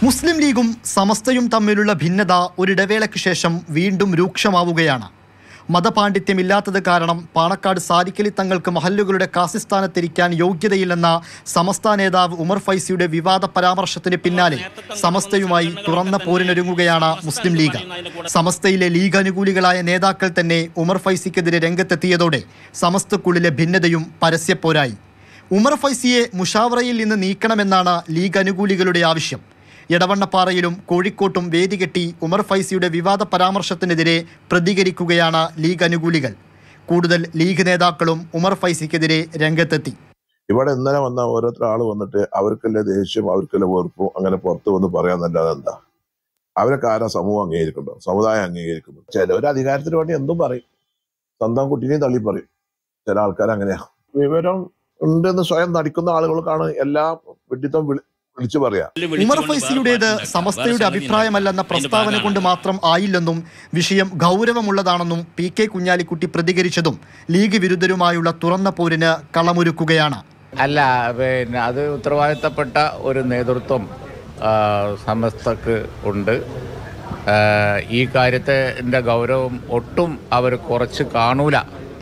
മുസ്ലിം ലീഗും സമസ്തയും തമ്മിലുള്ള ഭിന്നത ഒരിടവേളയ്ക്ക് ശേഷം വീണ്ടും രൂക്ഷമാവുകയാണ് മതപാണ്ഡിത്യമില്ലാത്തത് കാരണം പാണക്കാട് സാരിക്കലി തങ്ങൾക്ക് മഹല്ലുകളുടെ കാസിസ്ഥാനത്തിരിക്കാൻ യോഗ്യതയില്ലെന്ന സമസ്ത നേതാവ് ഉമർ ഫൈസിയുടെ വിവാദ പരാമർശത്തിന് പിന്നാലെ സമസ്തയുമായി തുറന്ന പോരിനൊരുങ്ങുകയാണ് മുസ്ലിം ലീഗ് സമസ്തയിലെ ലീഗ് അനുകൂലികളായ നേതാക്കൾ തന്നെ ഉമർ ഫൈസിക്കെതിരെ രംഗത്തെത്തിയതോടെ സമസ്തക്കുള്ളിലെ ഭിന്നതയും പരസ്യപ്പോരായി ഉമർ ഫൈസിയെ മുഷാവറയിൽ നിന്ന് നീക്കണമെന്നാണ് ലീഗ് അനുകൂലികളുടെ ആവശ്യം എടവണ്ണപ്പാറയിലും കോഴിക്കോട്ടും വേദികെട്ടി ഉമർ ഫൈസിയുടെ വിവാദ പരാമർശത്തിനെതിരെ പ്രതികരിക്കുകയാണ് ലീഗ് അനുകൂലികൾ കൂടുതൽ ലീഗ് നേതാക്കളും ഉമർ ഫൈസിക്കെതിരെ രംഗത്തെത്തി ഇവിടെ ഇന്നലെ വന്ന ഓരോരുത്തർ ആള് വന്നിട്ട് അവർക്കല്ലേ ദേഷ്യം അവർക്കല്ലേ വെറുപ്പും അങ്ങനെ പുറത്ത് വന്ന് പറയാന്നല്ലാതെ എന്താ അവരൊക്കെ ആരാ സമൂഹം അംഗീകരിക്കുന്നുണ്ടോ സമുദായം അംഗീകരിക്കുന്നു ചിലവർ അധികാരത്തിന് വേണ്ടി എന്തും പറയും സ്വന്തം കുട്ടീനെയും തള്ളി പറയും ചില ആൾക്കാർ അങ്ങനെയാ വിവരം ഉണ്ടെന്ന് സ്വയം നടിക്കുന്ന ആളുകൾക്കാണ് എല്ലാ വിഡിത്തം വിളി വിളിച്ചു പറയാ ഉമർ ഫൈസിയുടേത് സമസ്തയുടെ അഭിപ്രായമല്ലെന്ന പ്രസ്താവന കൊണ്ട് മാത്രം ആയില്ലെന്നും വിഷയം ഗൗരവമുള്ളതാണെന്നും പി കെ കുഞ്ഞാലിക്കുട്ടി പ്രതികരിച്ചതും ലീഗ് വിരുദ്ധരുമായുള്ള തുറന്ന പോരിന് കളമൊരുക്കുകയാണ് അല്ല പിന്നെ അത് ഉത്തരവാദിത്തപ്പെട്ട ഒരു നേതൃത്വം ആ, സമസ്തക്ക് ഉണ്ട് ആ, ഈ കാര്യത്തിൻ്റെ ഗൗരവം ഒട്ടും അവർ കുറച്ച് കാണൂല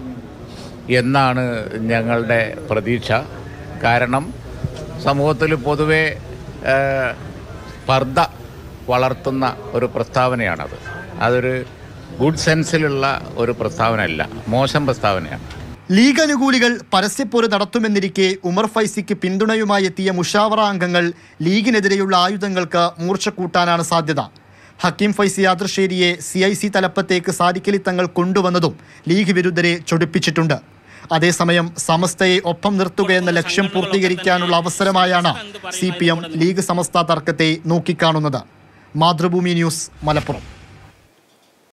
എന്നാണ് ഞങ്ങളുടെ പ്രതീക്ഷ കാരണം സമൂഹത്തിൽ പൊതുവെ ആ, സ്പർദ്ധ വളർത്തുന്ന ഒരു പ്രസ്താവനയാണത് അതൊരു ഗുഡ് സെൻസിലുള്ള ഒരു പ്രസ്താവനയല്ല മോശം പ്രസ്താവനയാണ് ലീഗ് അനുകൂലികൾ പരസ്യപ്പോര് നടത്തുമെന്നിരിക്കെ ഉമർ ഫൈസിക്ക് പിന്തുണയുമായി എത്തിയ മുഷാവറ അംഗങ്ങൾ ലീഗിനെതിരെയുള്ള ആയുധങ്ങൾക്ക് മൂർച്ച കൂട്ടാനാണ് സാധ്യത ഹക്കീം ഫൈസി യാദർശേരിയെ സി ഐ സി തലപ്പത്തേക്ക് സാരിക്കലി തങ്ങൾ കൊണ്ടുവന്നതും ലീഗ് വിരുദ്ധരെ ചൊടിപ്പിച്ചിട്ടുണ്ട് അതേസമയം സമസ്തയെ ഒപ്പം നിർത്തുക എന്ന ലക്ഷ്യം പൂർത്തീകരിക്കാനുള്ള അവസരമായാണ് C P M League Samastha തർക്കത്തെ നോക്കിക്കാണുന്നത് മാതൃഭൂമി ന്യൂസ് മലപ്പുറം